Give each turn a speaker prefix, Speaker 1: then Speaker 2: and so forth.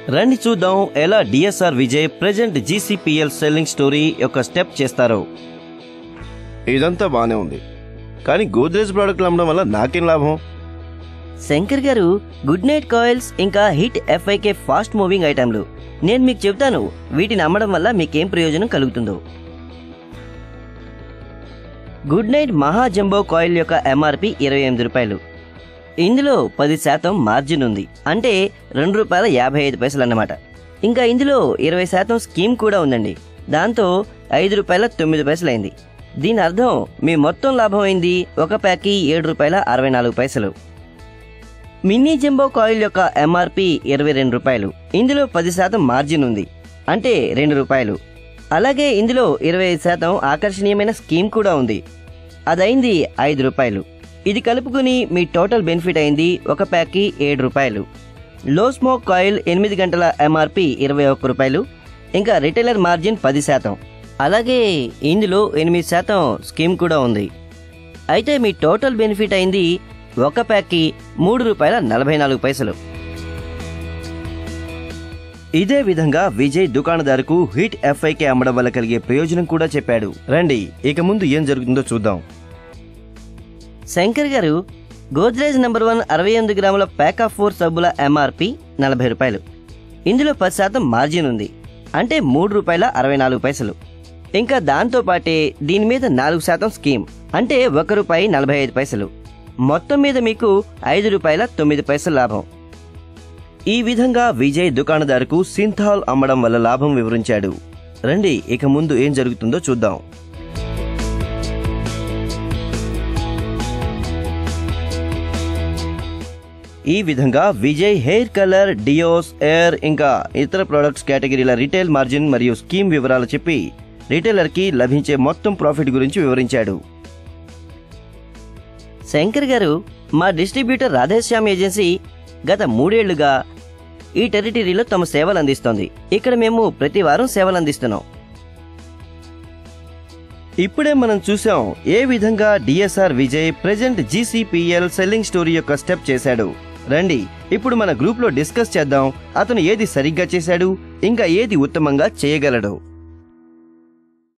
Speaker 1: రండి చూద్దాం ఎలా DSR Vijay present GCPL selling story యొక్క స్టెప్ చేస్తారో
Speaker 2: ఇదంతా బానే ఉంది కానీ గోద్రేజ్ ప్రోడక్ట్లు అమ్మడం వల్ల నాకేం లాభం
Speaker 3: Shankar garu good night coils ఇంకా హిట్ ఎఫ్ఐకే ఫాస్ట్ మూవింగ్ ఐటెంలు నేను మీకు చెబుతాను వీటిని అమ్మడం వల్ల మీకేం ప్రయోజనం కలుగుతుందో Good Knight Maha jumbo coil యొక్క ఎంఆర్పి ఇరవై ఎనిమిది రూపాయలు ఇందులో పది శాతం మార్జిన్ ఉంది అంటే రెండు రూపాయల యాభై ఐదు పైసలు అన్నమాట ఇంకా ఇందులో ఇరవై శాతం స్కీమ్ కూడా ఉందండి దాంతో ఐదు రూపాయల తొమ్మిది పైసలు అయింది దీని అర్థం మీ మొత్తం లాభం అయింది ఒక ప్యాక్కి ఏడు రూపాయల అరవై నాలుగు పైసలు మినీ జంబో కాయిల్ యొక్క ఎంఆర్పి ఇరవై రెండు రూపాయలు ఇందులో పది శాతం మార్జిన్ ఉంది అంటే రెండు రూపాయలు అలాగే ఇందులో ఇరవై ఐదు శాతం ఆకర్షణీయమైన స్కీమ్ కూడా ఉంది అదైంది ఐదు రూపాయలు ఇది కలుపుకుని మీ టోటల్ బెనిఫిట్ అయింది ఒక ప్యాక్కి ఏడు రూపాయలు లో స్మోక్ కాయిల్ ఎనిమిది గంటల ఎంఆర్పి ఇరవై ఒక్క రూపాయలు ఇంకా రిటైలర్ మార్జిన్ పది శాతం అలాగే ఇందులో ఎనిమిది శాతం స్కీమ్ కూడా ఉంది అయితే మీ టోటల్ బెనిఫిట్ అయింది ఒక ప్యాక్కి మూడు రూపాయల నలభై నాలుగు పైసలు
Speaker 1: ఇదే విధంగా విజయ్ దుకాణదారుకు హిట్ ఎఫ్ఐకే అమ్మడం వల్ల కలిగే ప్రయోజనం కూడా చెప్పాడు రండి ఇక ముందు ఏం జరుగుతుందో చూద్దాం
Speaker 3: శంకర్ గారు గోద్రేజ్ నెంబర్ వన్ అరవై ఎనిమిది గ్రాముల ప్యాక్ ఆఫ్ ఫోర్ సబ్బుల ఎంఆర్పి నలభై రూపాయలు ఇందులో పది శాతం మార్జిన్ ఉంది అంటే మూడు రూపాయల అరవై నాలుగు పైసలు ఇంకా దాంతో పాటే దీని మీద నాలుగు శాతం స్కీమ్ అంటే ఒక రూపాయి నలభై ఐదు పైసలు మొత్తం మీద మీకు ఐదు రూపాయల తొమ్మిది పైసలు లాభం
Speaker 1: ఈ విధంగా విజయ్ దుకాణదారుకు సింథాల్ అమ్మడం వల్ల లాభం వివరించాడు రండి ఇక ముందు ఏం జరుగుతుందో చూద్దాం ఈ విధంగా Vijay hair colour deos air ఇంకా ఇతర ప్రొడక్ట్స్ కేటగిరీల రిటైల్ మార్జిన్ మరియు స్కీమ్ వివరాలు చెప్పి రిటైలర్కి లభించే మొత్తం ప్రాఫిట్ గురించి వివరించాడు
Speaker 3: శంకర్ గారు మా డిస్ట్రిబ్యూటర్ రాధేశ్యామ్ ఏజెన్సీ గత మూడేళ్లుగా ఈ టెరిటరీలో తమ సేవలు అందిస్తోంది ఇక్కడ మేము ప్రతి వారం సేవలు అందిస్తున్నాం
Speaker 1: ఇప్పుడే మనం చూసాం ఏ విధంగా DSR Vijay present GCPL selling story యొక్క స్టెప్ చేశాడు రండి ఇప్పుడు మన గ్రూప్లో డిస్కస్ చేద్దాం అతను ఏది సరిగ్గా చేశాడు ఇంకా ఏది ఉత్తమంగా చేయగలడు